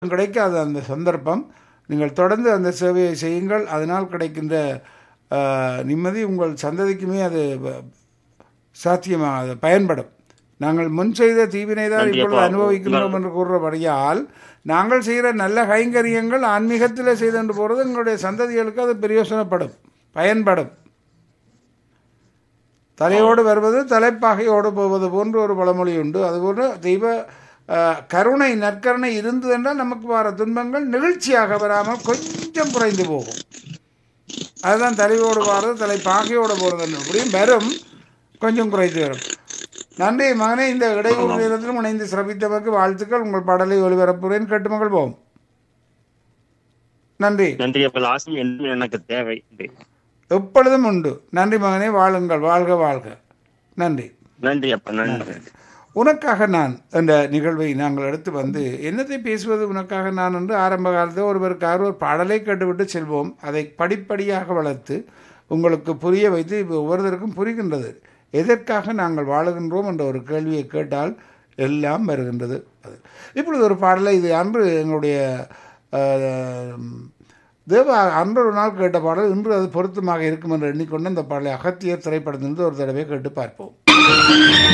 கிடைக்காத அந்த சந்தர்ப்பம் நீங்கள் தொடர்ந்து அந்த சேவையை செய்யுங்கள் அதனால் கிடைக்கின்ற ஆஹ், நிம்மதி உங்கள் சந்ததிக்குமே அது வ- சாத்தியமாக அது பயன்படும் நாங்கள் முன் செய்த தீவினை தான் நன்றி இப்பொழுது அப்பா. அனுபவிக்கின்றோம் என்று கூறுறபடியால் நாங்கள் செய்கிற நல்ல கைங்கரியங்கள் ஆன்மீகத்தில் செய்து போகிறது எங்களுடைய சந்ததிகளுக்கு அது பிரயோசனப்படும் பயன்படும் தலையோடு வருவது தலைப்பாகையோடு போவது போன்று ஒரு பழமொழி உண்டு அதுபோன்று தெய்வ அஹ், கருணை நற்கருணை இருந்தது என்றால் நமக்கு வர துன்பங்கள் நிகழ்ச்சியாக வராமல் கொஞ்சம் குறைந்து போகும் அதுதான் தலையோடு போகிறது தலை பாகையோடு போகிறது அப்படியும் வரும் கொஞ்சம் குறைந்து வரும் நன்றி மகனே இந்த இடையூறு நேரத்திலும் இணைந்து சிறப்பித்தவருக்கு வாழ்த்துக்கள் உங்கள் பாடலை ஒளிபரப்புகிறேன் கேட்டு மகிழ்வோம் நன்றி நன்றி அப்ப லாஸ்ட் என்ன எனக்கு தேவை எப்பொழுதும் உண்டு நன்றி மகனே வாழுங்கள் வாழ்க வாழ்க நன்றி நன்றி அப்பா நன்றி உனக்காக நான் என்ற நிகழ்வை நாங்கள் எடுத்து வந்து என்னத்தை பேசுவது உனக்காக நான் என்று ஆரம்ப காலத்தில் ஒருவருக்காக ஒரு பாடலை கேட்டுவிட்டு செல்வோம் அதை படிப்படியாக வளர்த்து உங்களுக்கு புரிய வைத்து இப்போ ஒவ்வொருத்தருக்கும் புரிகின்றது எதற்காக நாங்கள் வாழுகின்றோம் என்ற ஒரு கேள்வியை கேட்டால் எல்லாம் வருகின்றது அது இப்பொழுது ஒரு பாடலை இது அன்று எங்களுடைய அஹ், தேவ அன்று ஒரு நாள் கேட்ட பாடல் இன்று அது பொருத்தமாக இருக்கும் என்று எண்ணிக்கொண்டு அந்த பாடலை அகத்தியர் திரைப்படத்திலிருந்து ஒரு தடவை கேட்டு பார்ப்போம்